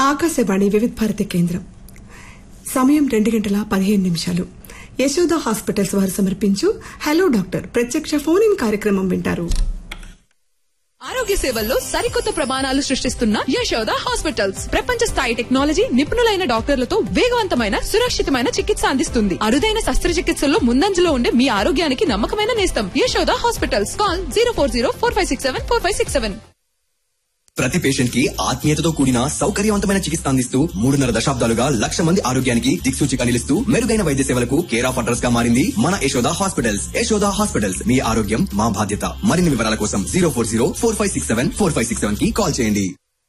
ఆకాశవాణి వివిధ భారతి కేంద్రం సమయం రెండు గంటల పదిహేను నిమిషాలు యశోద హాస్పిటల్స్ వారు సమర్పించు హలో డాక్టర్ ప్రత్యక్ష ఫోన్ ఇన్ కార్యక్రమం వింటారు ఆరోగ్య సేవల్లో సరికొత్త ప్రమాణాలు సృష్టిస్తున్న యశోద హాస్పిటల్స్ ప్రపంచ స్థాయి టెక్నాలజీ నిపుణులైన డాక్టర్లతో వేగవంతమైన సురక్షితమైన చికిత్స అందిస్తుంది అరుదైన శస్త్రచికిత్సల్లో ముందంజలో ఉండే మీ ఆరోగ్యానికి నమ్మకమైన నేస్తం Yashoda hospitals call zero four zero four five six seven four five six seven ప్రతి పేషెంట్ కి ఆత్మీయతతో కూడిన సౌకర్యవంతమైన చికిత్స అందిస్తూ మూడున్నర దశాబ్దాలుగా లక్ష మంది ఆరోగ్యానికి దిక్సూచిగా నిలుస్తూ మెరుగైన వైద్య సేవలకు కేర్ ఆఫ్ అడ్రస్ గా మారింది మన యశోద హాస్పిటల్స్ యశోద హాస్పిటల్స్ మీ ఆరోగ్యం మా బాధ్యత మరిన్ని వివరాల కోసం zero four zero four five six seven four five six seven కి కాల్ చేయండి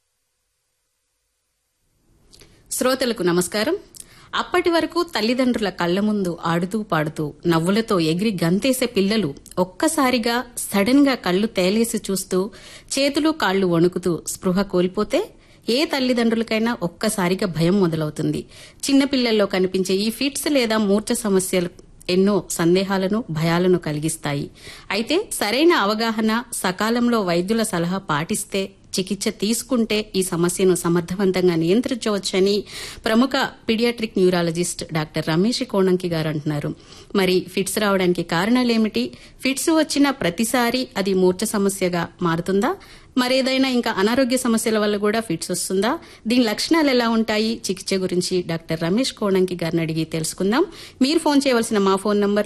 శ్రోతలకు నమస్కారం అప్పటి వరకు తల్లిదండ్రుల కళ్ల ముందు ఆడుతూ పాడుతూ నవ్వులతో ఎగిరి గంతేసే పిల్లలు ఒక్కసారిగా సడన్ గా కళ్లు తేలేసి చూస్తూ చేతులు కాళ్లు వణుకుతూ స్పృహ కోల్పోతే ఏ తల్లిదండ్రులకైనా ఒక్కసారిగా భయం మొదలవుతుంది చిన్నపిల్లల్లో కనిపించే ఈ ఫిట్స్ లేదా మూర్ఛ సమస్యలు ఎన్నో సందేహాలను భయాలను కలిగిస్తాయి అయితే సరైన అవగాహన సకాలంలో వైద్యుల సలహా పాటిస్తే చికిత్స తీసుకుంటే ఈ సమస్యను సమర్థవంతంగా నియంత్రించవచ్చని ప్రముఖ paediatric neurologist doctor Ramesh Konanki గారు అంటున్నారు మరి ఫిట్స్ రావడానికి కారణాలేమిటి ఫిట్స్ వచ్చిన ప్రతిసారి అది మూర్ఛ సమస్యగా మారుతుందా మరేదైనా ఇంకా అనారోగ్య సమస్యల వల్ల కూడా ఫిట్స్ వస్తుందా దీని లక్షణాలు ఎలా ఉంటాయి చికిత్స గురించి డాక్టర్ రమేష్ కోణంకి గారిని అడిగి తెలుసుకుందాం మీరు ఫోన్ చేయవలసిన మా ఫోన్ నంబర్